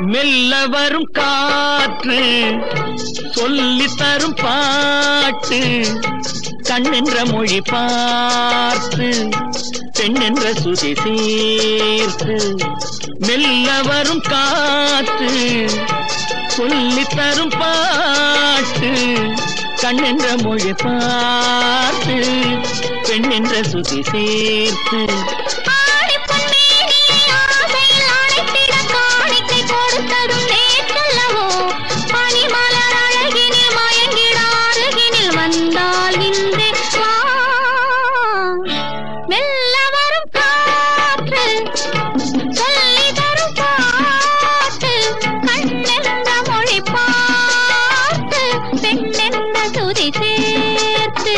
மெல்ல வரும் காற்று சொல்லி தரும் பாட்டு கண்ணென்ற மொழி பார்த்து பெண்ணென்ற சுதி சேர்த்து மெல்ல வரும் காற்று சொல்லி தரும் பாட்டு கண்ணென்ற மொழி பார்த்து பெண்ணென்ற சுதி சேர்த்து ஆடிப் பொன்மேனியை ஆசையில் அணைத்திட காணிக்கை கொடுத்ததும் நேற்றல்லவோ பனிமலர் அழகினில் மயங்கிட அருகினில் வந்தால் இன்றே வா மெல்ல வரும் காற்று சொல்லி தரும் பாட்டு கண்ணென்ற மொழி பார்த்து பெண்ணென்ற சுதி சேர்த்து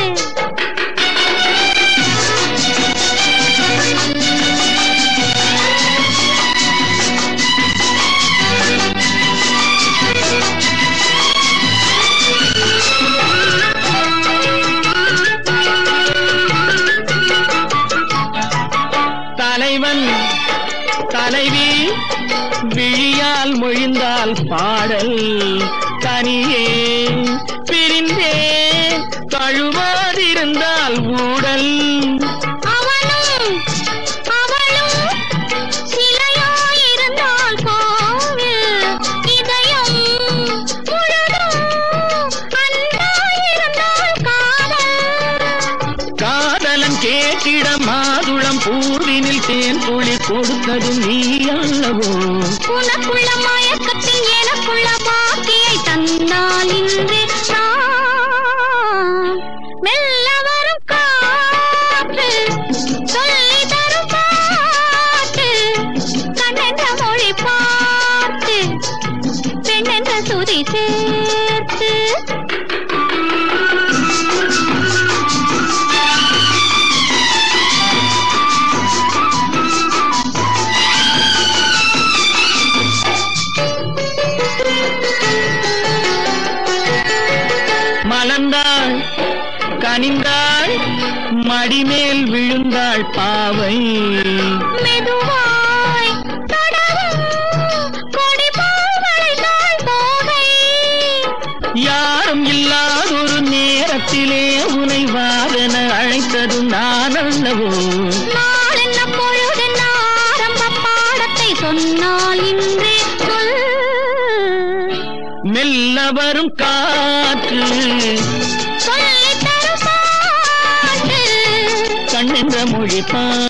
தலைவன் தலைவி விழியால் மொழிந்தால் பாடல் தனியே பிரிந்தே தழுவாதிருந்தால் ஊடல் அவனும் அவளும் சிலையாயிருந்தால் கோவில் இதயம் முழுதும் அன்பாயிருந்தால் காதல் காதலன் கேட்டிட மாதுளம் பூவினில் தேன் துளி கொடுத்ததும் நீ அல்லவோ உனக்குள்ள மயக்கத்தில் எனக்குள்ள பாக்கியை தந்தால் இன்று நான் மெல்ல வரும் காற்று சொல்லி தரும் பாட்டு கண்ணென்ற மொழி பார்த்து பெண்ணென்ற சுதி சேர்த்து மலர்ந்தாள் கனிந்தாள் மடிமேல் விழுந்தாள் பாவை மெதுவாய் தொடரும் கொடி போல் வளைந்தாள் போகை யாரும் இல்லாதொரு நேரத்திலே உனை வாரென அழைத்ததும் நான் அல்லவோ நாள் என்ன பொழுதென்ன ஆரம்ப பாடத்தை சொன்னால் இன்றே சொல் மெல்ல வரும் காற்று சொல்லித் தரும் பாட்டு கண்ணென்ற மொழி பா